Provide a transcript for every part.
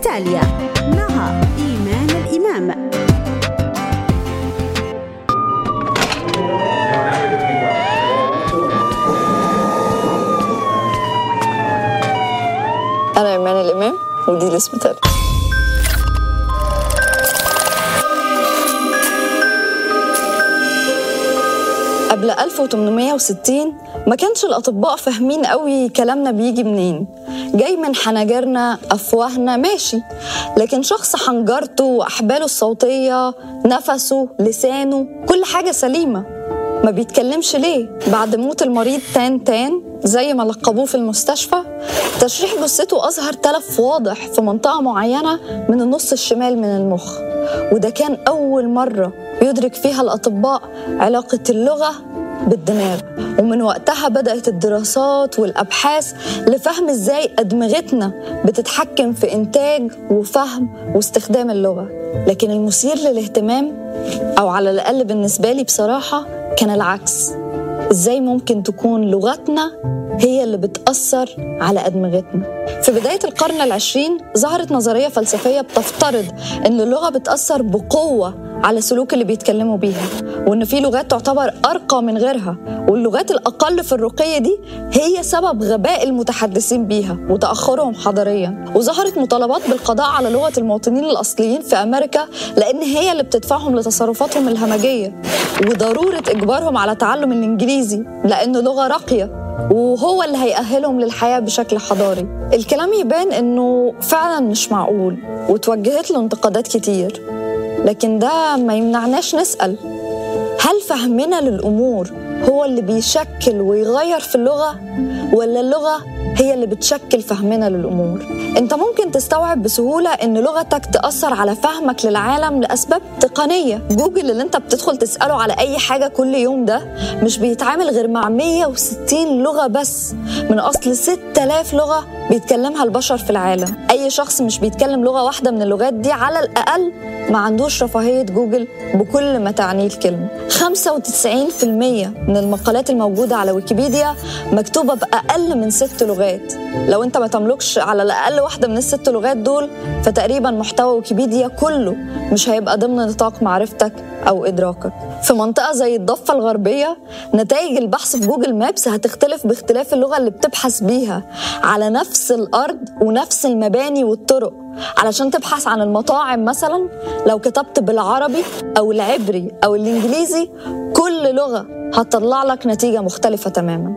التالية مع إيمان الإمام أنا إيمان الإمام ودي الاسبيتال قبل 1860 ما كانش الأطباء فاهمين قوي كلامنا بيجي منين جاي من حناجرنا أفواهنا ماشي لكن شخص حنجرته وأحباله الصوتية نفسه لسانه كل حاجة سليمة ما بيتكلمش ليه بعد موت المريض تان تان زي ما لقبوه في المستشفى تشريح جثته أظهر تلف واضح في منطقة معينة من النص الشمال من المخ وده كان أول مرة يدرك فيها الأطباء علاقة اللغة بالدماغ ومن وقتها بدأت الدراسات والأبحاث لفهم إزاي أدمغتنا بتتحكم في إنتاج وفهم واستخدام اللغة لكن المثير للاهتمام أو على الأقل بالنسبة لي بصراحة كان العكس إزاي ممكن تكون لغتنا هي اللي بتأثر على أدمغتنا في بداية القرن العشرين ظهرت نظرية فلسفية بتفترض أن اللغة بتأثر بقوة على سلوك اللي بيتكلموا بيها وان في لغات تعتبر ارقى من غيرها واللغات الاقل في الرقي دي هي سبب غباء المتحدثين بيها وتاخرهم حضاريا وظهرت مطالبات بالقضاء على لغه المواطنين الاصليين في امريكا لان هي اللي بتدفعهم لتصرفاتهم الهمجيه وضروره اجبارهم على تعلم الانجليزي لانه لغه راقيه وهو اللي هيأهلهم للحياة بشكل حضاري الكلام يبان انه فعلا مش معقول وتوجهت له انتقادات كتير لكن ده ما يمنعناش نسأل هل فهمنا للأمور هو اللي بيشكل ويغير في اللغة ولا اللغة هي اللي بتشكل فهمنا للأمور انت ممكن تستوعب بسهولة ان لغتك تأثر على فهمك للعالم لأسباب تقنية جوجل اللي انت بتدخل تسأله على اي حاجة كل يوم ده مش بيتعامل غير مع 160 لغة بس من اصل 6000 لغة بيتكلمها البشر في العالم اي شخص مش بيتكلم لغة واحدة من اللغات دي على الاقل ما عندوش رفاهية جوجل بكل ما تعنيه الكلمة 95% من المقالات الموجودة على ويكيبيديا مكتوبة بأقل من ست لغات لو انت ما تملكش على الأقل واحدة من الست لغات دول فتقريبا محتوى ويكيبيديا كله مش هيبقى ضمن نطاق معرفتك أو إدراكك في منطقة زي الضفة الغربية نتائج البحث في جوجل مابس هتختلف باختلاف اللغة اللي بتبحث بيها على نفس الأرض ونفس المباني والطرق علشان تبحث عن المطاعم مثلا لو كتبت بالعربي أو العبري أو الإنجليزي كل لغة هتطلع لك نتيجة مختلفة تماما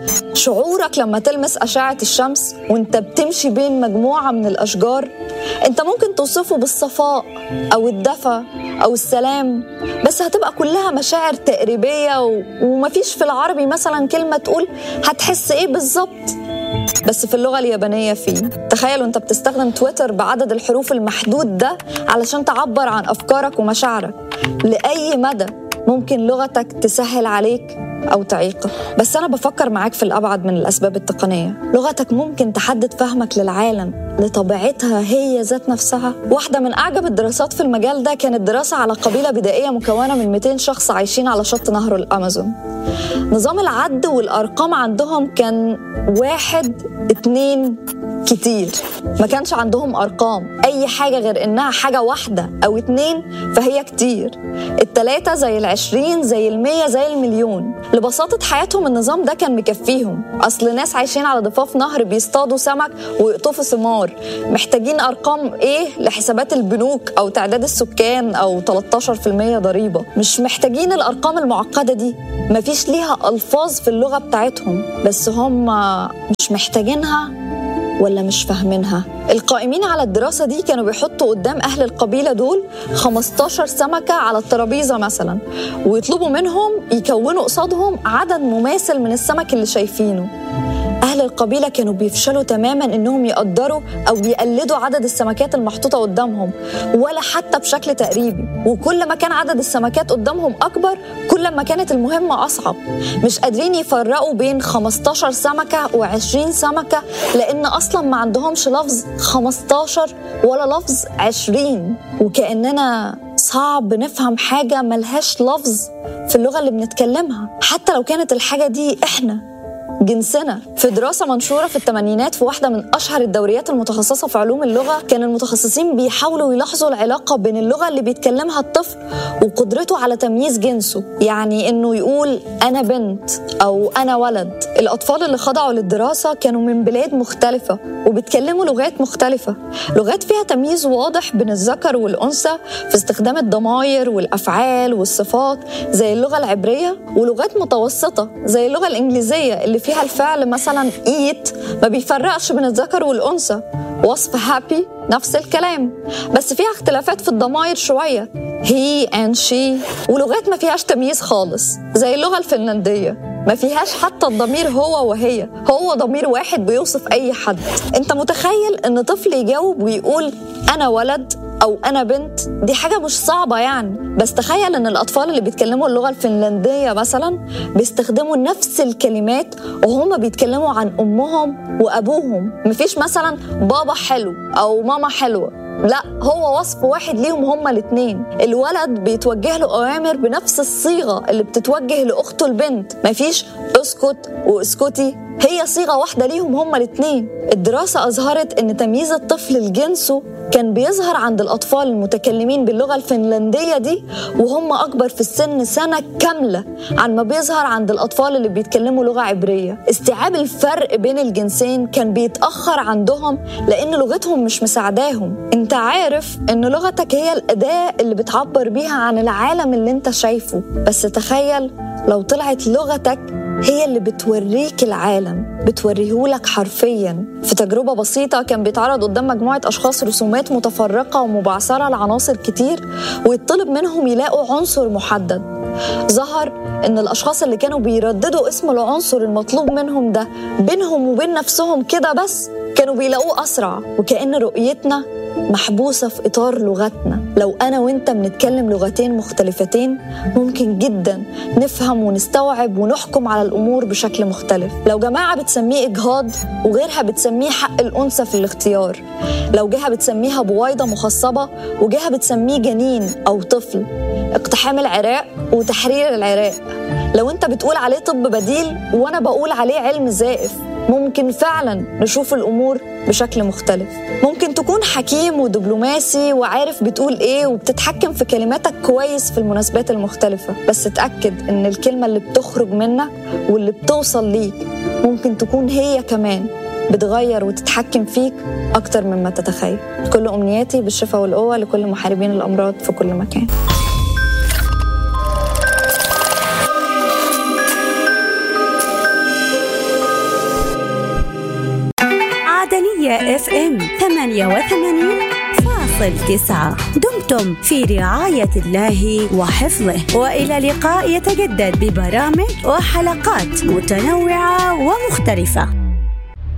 شعورك لما تلمس أشعة الشمس وانت بتمشي بين مجموعة من الأشجار انت ممكن توصفه بالصفاء أو الدفى أو السلام بس هتبقى كلها مشاعر تقريبية و... ومفيش في العربي مثلا كلمة تقول هتحس ايه بالظبط بس في اللغة اليابانية فيه تخيل انت بتستخدم تويتر بعدد الحروف المحدود ده علشان تعبر عن أفكارك ومشاعرك لأي مدى ممكن لغتك تسهل عليك أو تعيقك بس أنا بفكر معاك في الأبعد من الأسباب التقنية لغتك ممكن تحدد فهمك للعالم لطبيعتها هي ذات نفسها واحدة من أعجب الدراسات في المجال ده كانت دراسة على قبيلة بدائية مكونة من 200 شخص عايشين على شط نهر الأمازون نظام العد والأرقام عندهم كان واحد اتنين كتير ما كانش عندهم أرقام أي حاجة غير إنها حاجة واحدة أو اتنين فهي كتير التلاتة زي العشرين زي المية زي المليون لبساطة حياتهم النظام ده كان مكفيهم أصل ناس عايشين على ضفاف نهر بيصطادوا سمك ويقطفوا ثمار محتاجين أرقام إيه لحسابات البنوك أو تعداد السكان أو 13% ضريبة مش محتاجين الأرقام المعقدة دي مفيش ليها ألفاظ في اللغة بتاعتهم بس هم مش محتاجينها ولا مش فاهمينها القائمين على الدراسة دي كانوا بيحطوا قدام أهل القبيلة دول 15 سمكة على الترابيزة مثلا ويطلبوا منهم يكونوا قصادهم عدد مماثل من السمك اللي شايفينه أهل القبيلة كانوا بيفشلوا تماما إنهم يقدروا أو يقلدوا عدد السمكات المحطوطة قدامهم ولا حتى بشكل تقريبي وكل ما كان عدد السمكات قدامهم أكبر كل ما كانت المهمة أصعب مش قادرين يفرقوا بين 15 سمكة و20 سمكة لأن أصلا ما عندهمش لفظ 15 ولا لفظ 20 وكأننا صعب نفهم حاجة ملهاش لفظ في اللغة اللي بنتكلمها حتى لو كانت الحاجة دي إحنا جنسنا في دراسة منشورة في الثمانينات في واحدة من أشهر الدوريات المتخصصة في علوم اللغة كان المتخصصين بيحاولوا يلاحظوا العلاقة بين اللغة اللي بيتكلمها الطفل وقدرته على تمييز جنسه يعني إنه يقول أنا بنت أو أنا ولد الأطفال اللي خضعوا للدراسة كانوا من بلاد مختلفة وبيتكلموا لغات مختلفة لغات فيها تمييز واضح بين الذكر والأنثى في استخدام الضمائر والأفعال والصفات زي اللغة العبرية ولغات متوسطة زي اللغة الإنجليزية اللي فيها الفعل مثلا eat ما بيفرقش بين الذكر والأنثى وصف happy نفس الكلام بس فيها اختلافات في الضمائر شوية he and she ولغات ما فيهاش تمييز خالص زي اللغة الفنلندية ما فيهاش حتى الضمير هو وهي هو ضمير واحد بيوصف أي حد أنت متخيل أن طفل يجاوب ويقول أنا ولد أو أنا بنت دي حاجة مش صعبة يعني بس تخيل أن الأطفال اللي بيتكلموا اللغة الفنلندية مثلا بيستخدموا نفس الكلمات وهم بيتكلموا عن أمهم وأبوهم مفيش مثلا بابا حلو أو ماما حلوة لا هو وصف واحد ليهم هما الاتنين الولد بيتوجه له أوامر بنفس الصيغة اللي بتتوجه لأخته البنت مفيش اسكت واسكتي هي صيغة واحدة ليهم هما الاتنين الدراسة أظهرت أن تمييز الطفل لجنسه كان بيظهر عند الأطفال المتكلمين باللغة الفنلندية دي وهم أكبر في السن سنة كاملة عن ما بيظهر عند الأطفال اللي بيتكلموا لغة عبرية استيعاب الفرق بين الجنسين كان بيتأخر عندهم لأن لغتهم مش مساعداهم انت عارف أن لغتك هي الأداة اللي بتعبر بيها عن العالم اللي انت شايفه بس تخيل لو طلعت لغتك هي اللي بتوريك العالم بتوريهولك حرفيا في تجربة بسيطة كان بيتعرض قدام مجموعة أشخاص رسومات متفرقة ومبعثرة لعناصر كتير ويطلب منهم يلاقوا عنصر محدد ظهر ان الاشخاص اللي كانوا بيرددوا اسم العنصر المطلوب منهم ده بينهم وبين نفسهم كده بس كانوا بيلاقوه اسرع وكأن رؤيتنا محبوسة في إطار لغتنا لو أنا وإنت بنتكلم لغتين مختلفتين ممكن جدا نفهم ونستوعب ونحكم على الأمور بشكل مختلف لو جماعة بتسميه إجهاض وغيرها بتسميه حق الأنثى في الاختيار لو جهة بتسميها بويضة مخصبة وجهة بتسميه جنين أو طفل اقتحام العراق وتحرير العراق لو انت بتقول عليه طب بديل وانا بقول عليه علم زائف ممكن فعلا نشوف الامور بشكل مختلف ممكن تكون حكيم ودبلوماسي وعارف بتقول ايه وبتتحكم في كلماتك كويس في المناسبات المختلفة بس اتأكد ان الكلمة اللي بتخرج منك واللي بتوصل ليك ممكن تكون هي كمان بتغير وتتحكم فيك أكتر مما تتخيل كل أمنياتي بالشفاء والقوة لكل محاربين الأمراض في كل مكان عدنية اف ام 88 فاصل تسعة دمتم في رعاية الله وحفظه وإلى لقاء يتجدد ببرامج وحلقات متنوعة ومختلفة